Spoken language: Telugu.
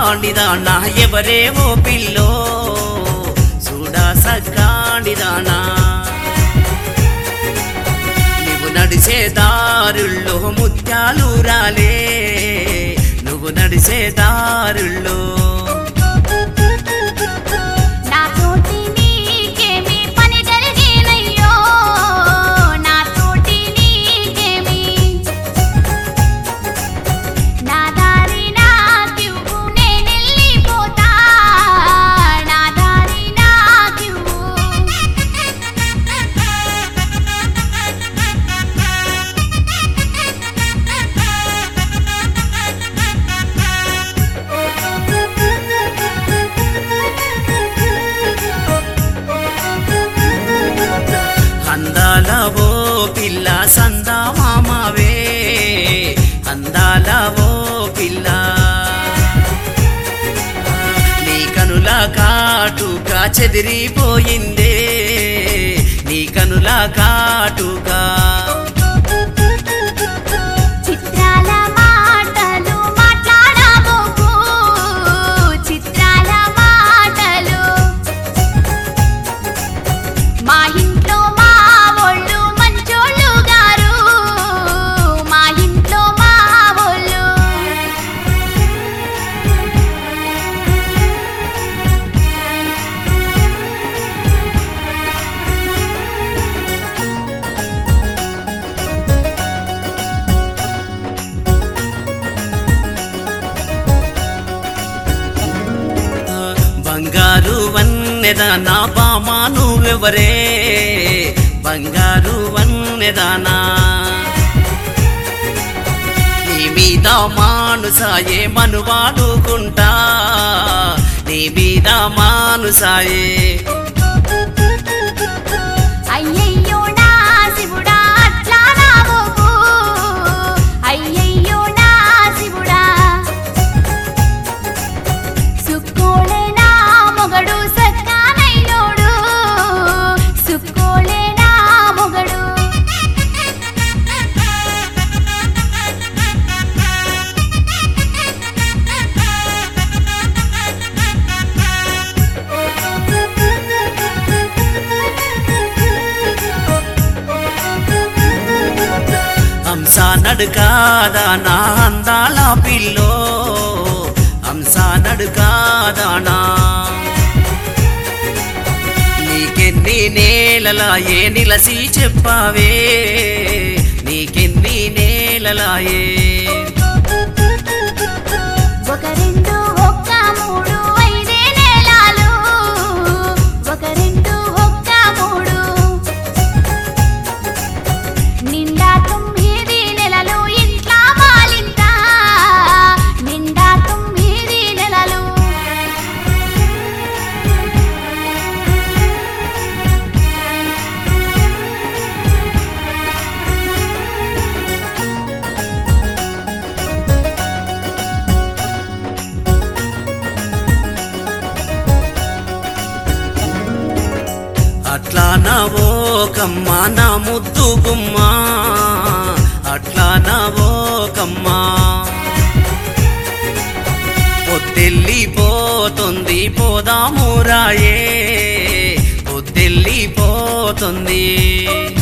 సక్కాడిదానా ఎవరేవో పిల్లో చూడా సక్కాడిదానా నువ్వు నడిచే దారుల్లో ముత్యాలు రాలే నువ్వు నడిచే దారుల్లో నాతోటి నీకేమి పని జరిగినయ్యో నాతోటి నీకేమి నా దారి నాకివ్వు నేనెళ్ళిపోతా నా దారి నాకివ్వు అందాల ఓ పిల్ల సందా మామవే అందాల ఓ పిల్ల నీ కనుల కాటుగా చెదిరిపోయిందే నీ కనుల కాటుగా చిత్రాల మాటలు మాట్లాడబోకు చిత్రాల మాటలు మా ఇంట్లో మా ఒళ్ళు మంచోళ్ళు గారు మా ఇంట్లో మా ఒళ్ళు బంగారు వన్నెదా నా బామా నువ్వెవరే బంగారు వన్నెదానా నీ మీద మానుసాయే మనువాడుకుంటా నీ మీద మానుసాయే అయ్యయ్యో నా శివుడా అట్లా నా బాబు అయ్యయ్యో నా శివుడా సుక్కోలే నా మొగడు సక్కానైనోడు సుక్కోలే నా మొగడు హంస నడుకాదా నా అందాల పిల్లో హంస నడుకాదానా నీకెన్ని నేలలా ఏ నిలసి చెప్పావే నీకెన్ని నేలలాయే ఒక రెండు ఒక్క మూడు ఐదే నెలలు ఒక రెండు ఒక్క మూడు నిండా తొమ్మిది నెలలు ఇంట్లా వాలింత నిండా తొమ్మిది నెలలు అట్లా నవో కమ్మ నా ముద్దు గుమ్మ అట్లా నవో కమ్మ పొద్దెళ్ళిపోతుంది పోదాము రాయే పొద్దెళ్ళిపోతుంది